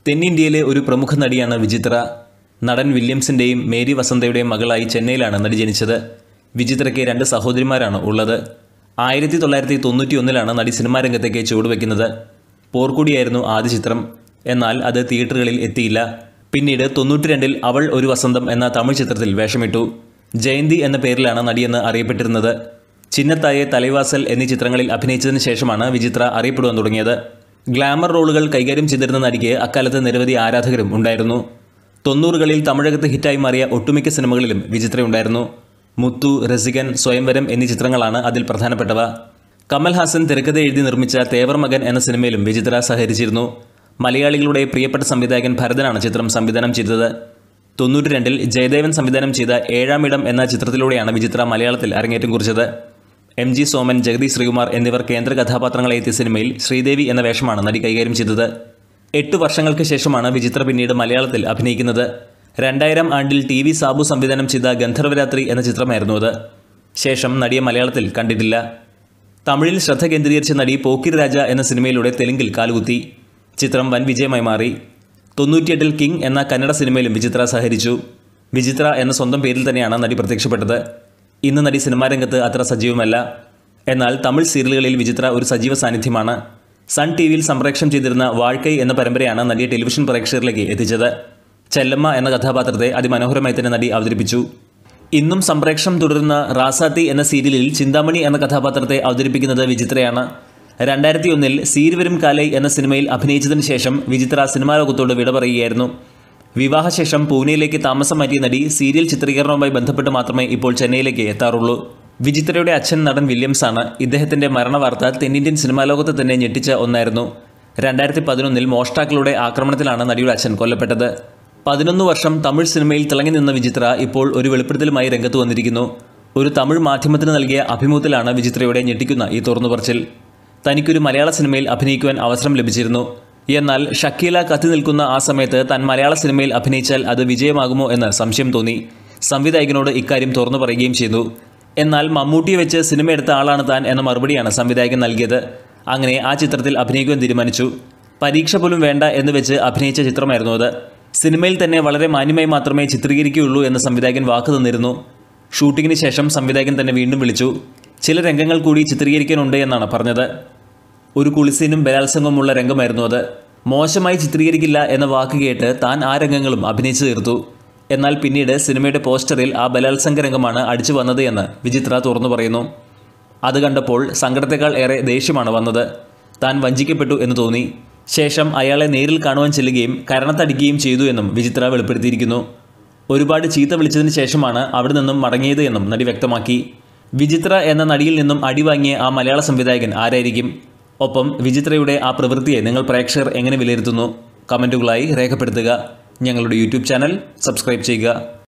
തെന്നിന്ത്യയിലെ ഒരു പ്രമുഖ നടിയാണ് വിചിത്ര നടൻ വില്യംസിൻ്റെയും മേരി വസന്തയുടെയും മകളായി ചെന്നൈയിലാണ് നടി ജനിച്ചത് വിചിത്രയ്ക്ക് രണ്ട് സഹോദരിമാരാണ് ഉള്ളത് ആയിരത്തി തൊള്ളായിരത്തി തൊണ്ണൂറ്റി ഒന്നിലാണ് നടി സിനിമാ രംഗത്തേക്ക് ചുവടുവെക്കുന്നത് പോർക്കുടിയായിരുന്നു ആദ്യ ചിത്രം എന്നാൽ അത് തിയേറ്ററുകളിൽ എത്തിയില്ല പിന്നീട് തൊണ്ണൂറ്റി രണ്ടിൽ അവൾ ഒരു വസന്തം എന്ന തമിഴ് ചിത്രത്തിൽ വേഷമിട്ടു ജയന്തി എന്ന പേരിലാണ് നടിയെന്ന് അറിയപ്പെട്ടിരുന്നത് ചിന്നത്തായെ തലൈവാസൽ എന്നീ ചിത്രങ്ങളിൽ അഭിനയിച്ചതിന് ശേഷമാണ് വിചിത്ര അറിയപ്പെടുവാൻ തുടങ്ങിയത് ഗ്ലാമർ റോളുകൾ കൈകാര്യം ചെയ്തിരുന്ന നടിക്ക് അക്കാലത്ത് നിരവധി ആരാധകരും ഉണ്ടായിരുന്നു തൊണ്ണൂറുകളിൽ തമിഴകത്ത് ഹിറ്റായി മാറിയ ഒട്ടുമിക്ക സിനിമകളിലും വിചിത്രയുണ്ടായിരുന്നു മുത്തു രസികൻ സ്വയംവരം എന്നീ ചിത്രങ്ങളാണ് അതിൽ പ്രധാനപ്പെട്ടവ കമൽഹാസൻ തിരക്കഥ എഴുതി നിർമ്മിച്ച തേവർ മകൻ എന്ന സിനിമയിലും വിചിത്ര സഹകരിച്ചിരുന്നു മലയാളികളുടെ പ്രിയപ്പെട്ട സംവിധായകൻ ഭരതനാണ് ചിത്രം സംവിധാനം ചെയ്തത് തൊണ്ണൂറ്റി രണ്ടിൽ ജയദേവൻ സംവിധാനം ചെയ്ത ഏഴാം ഇടം എന്ന ചിത്രത്തിലൂടെയാണ് വിചിത്ര മലയാളത്തിൽ അരങ്ങേറ്റം കുറിച്ചത് എം ജി സോമൻ ജഗതി ശ്രീകുമാർ എന്നിവർ കേന്ദ്ര കഥാപാത്രങ്ങളെ എത്തിയ സിനിമയിൽ ശ്രീദേവി എന്ന വേഷമാണ് നടി കൈകാര്യം ചെയ്തത് എട്ട് വർഷങ്ങൾക്ക് ശേഷമാണ് വിചിത്ര പിന്നീട് മലയാളത്തിൽ അഭിനയിക്കുന്നത് രണ്ടായിരം ആണ്ടിൽ ടി വി സാബു സംവിധാനം ചെയ്ത ഗന്ധർവരാത്രി എന്ന ചിത്രമായിരുന്നു അത് ശേഷം നടിയെ മലയാളത്തിൽ കണ്ടിട്ടില്ല തമിഴിൽ ശ്രദ്ധ കേന്ദ്രീകരിച്ച നടി പോക്കിരി രാജ എന്ന സിനിമയിലൂടെ തെലുങ്കിൽ കാലുകുത്തി ചിത്രം വൻ വിജയമായി മാറി തൊണ്ണൂറ്റിയെട്ടിൽ കിങ് എന്ന കന്നഡ സിനിമയിലും വിചിത്ര സഹകരിച്ചു വിചിത്ര എന്ന സ്വന്തം പേരിൽ തന്നെയാണ് നടി പ്രത്യക്ഷപ്പെട്ടത് ഇന്ന് നടി സിനിമാ രംഗത്ത് അത്ര സജീവമല്ല എന്നാൽ തമിഴ് സീരിയലുകളിൽ വിചിത്ര ഒരു സജീവ സാന്നിധ്യമാണ് സൺ ടി വിയിൽ സംപ്രേഷണം ചെയ്തിരുന്ന വാഴ്ക്കൈ എന്ന പരമ്പരയാണ് നടിയെ ടെലിവിഷൻ പ്രേക്ഷകരിലേക്ക് എത്തിച്ചത് ചെല്ലമ്മ എന്ന കഥാപാത്രത്തെ അതിമനോഹരമായി തന്നെ നടി അവതരിപ്പിച്ചു ഇന്നും സംപ്രേഷണം തുടരുന്ന റാസാത്തി എന്ന സീരിയലിൽ ചിന്താമണി എന്ന കഥാപാത്രത്തെ അവതരിപ്പിക്കുന്നത് വിചിത്രയാണ് രണ്ടായിരത്തി ഒന്നിൽ സീരുവരും കാലൈ എന്ന സിനിമയിൽ അഭിനയിച്ചതിന് ശേഷം വിചിത്ര സിനിമാ ലോകത്തോട് വിട പറയുകയായിരുന്നു വിവാഹശേഷം പൂനെയിലേക്ക് താമസം മാറ്റിയ നടി സീരിയൽ ചിത്രീകരണവുമായി ബന്ധപ്പെട്ട് മാത്രമേ ഇപ്പോൾ ചെന്നൈയിലേക്ക് എത്താറുള്ളൂ വിചിത്രയുടെ അച്ഛൻ നടൻ വില്യംസ് ആണ് ഇദ്ദേഹത്തിന്റെ മരണവാർത്ത തെന്നിന്ത്യൻ സിനിമാ ലോകത്ത് തന്നെ ഞെട്ടിച്ച ഒന്നായിരുന്നു രണ്ടായിരത്തി പതിനൊന്നിൽ മോഷ്ടാക്കളുടെ ആക്രമണത്തിലാണ് നടിയുടെ അച്ഛൻ കൊല്ലപ്പെട്ടത് പതിനൊന്ന് വർഷം തമിഴ് സിനിമയിൽ തിളങ്ങി നിന്ന വിചിത്ര ഇപ്പോൾ ഒരു വെളിപ്പെടുത്തലുമായി രംഗത്ത് വന്നിരിക്കുന്നു ഒരു തമിഴ് മാധ്യമത്തിന് നൽകിയ അഭിമുഖത്തിലാണ് വിചിത്രയുടെ ഞെട്ടിക്കുന്ന ഈ തുറന്നുപറച്ചിൽ തനിക്കൊരു മലയാള സിനിമയിൽ അഭിനയിക്കുവാൻ അവസരം ലഭിച്ചിരുന്നു എന്നാൽ ഷക്കീല കത്തി നിൽക്കുന്ന ആ സമയത്ത് താൻ മലയാള സിനിമയിൽ അഭിനയിച്ചാൽ അത് വിജയമാകുമോ എന്ന് സംശയം തോന്നി സംവിധായകനോട് ഇക്കാര്യം തുറന്നു പറയുകയും ചെയ്തു എന്നാൽ മമ്മൂട്ടിയെ വെച്ച് സിനിമ എടുത്ത ആളാണ് താൻ എന്ന മറുപടിയാണ് സംവിധായകൻ നൽകിയത് അങ്ങനെ ആ ചിത്രത്തിൽ അഭിനയിക്കുവാൻ തീരുമാനിച്ചു പരീക്ഷ പോലും വേണ്ട എന്ന് വെച്ച് അഭിനയിച്ച ചിത്രമായിരുന്നു അത് സിനിമയിൽ തന്നെ വളരെ മാന്യമായി മാത്രമേ ചിത്രീകരിക്കുകയുള്ളൂ എന്ന് സംവിധായകൻ വാക്ക് തന്നിരുന്നു ഷൂട്ടിങ്ങിന് ശേഷം സംവിധായകൻ തന്നെ വീണ്ടും വിളിച്ചു ചില രംഗങ്ങൾ കൂടി ചിത്രീകരിക്കാനുണ്ട് എന്നാണ് പറഞ്ഞത് ഒരു കുളിസീനും ബലാത്സംഗവുമുള്ള രംഗമായിരുന്നു അത് മോശമായി ചിത്രീകരിക്കില്ല എന്ന വാക്ക് കേട്ട് താൻ ആ രംഗങ്ങളും അഭിനയിച്ചു തീർത്തു എന്നാൽ പിന്നീട് സിനിമയുടെ പോസ്റ്ററിൽ ആ ബലാത്സംഗ രംഗമാണ് അടിച്ചു വന്നത് എന്ന് വിചിത്ര തുറന്നു പറയുന്നു അത് കണ്ടപ്പോൾ സങ്കടത്തെക്കാൾ ഏറെ ദേഷ്യമാണ് വന്നത് താൻ വഞ്ചിക്കപ്പെട്ടു എന്ന് തോന്നി ശേഷം അയാളെ നേരിൽ കാണുവാൻ ചെല്ലുകയും കരണത്തടിക്കുകയും ചെയ്തു എന്നും വിചിത്ര വെളിപ്പെടുത്തിയിരിക്കുന്നു ഒരുപാട് ചീത്ത വിളിച്ചതിന് ശേഷമാണ് അവിടെ നിന്നും മടങ്ങിയത് എന്നും നടി വ്യക്തമാക്കി വിചിത്ര എന്ന നടിയിൽ നിന്നും അടിവാങ്ങിയ ആ മലയാള സംവിധായകൻ ആരായിരിക്കും ഒപ്പം വിചിത്രയുടെ ആ പ്രവൃത്തിയെ നിങ്ങൾ പ്രേക്ഷകർ എങ്ങനെ വിലയിരുത്തുന്നു കമൻറ്റുകളായി രേഖപ്പെടുത്തുക ഞങ്ങളുടെ യൂട്യൂബ് ചാനൽ സബ്സ്ക്രൈബ് ചെയ്യുക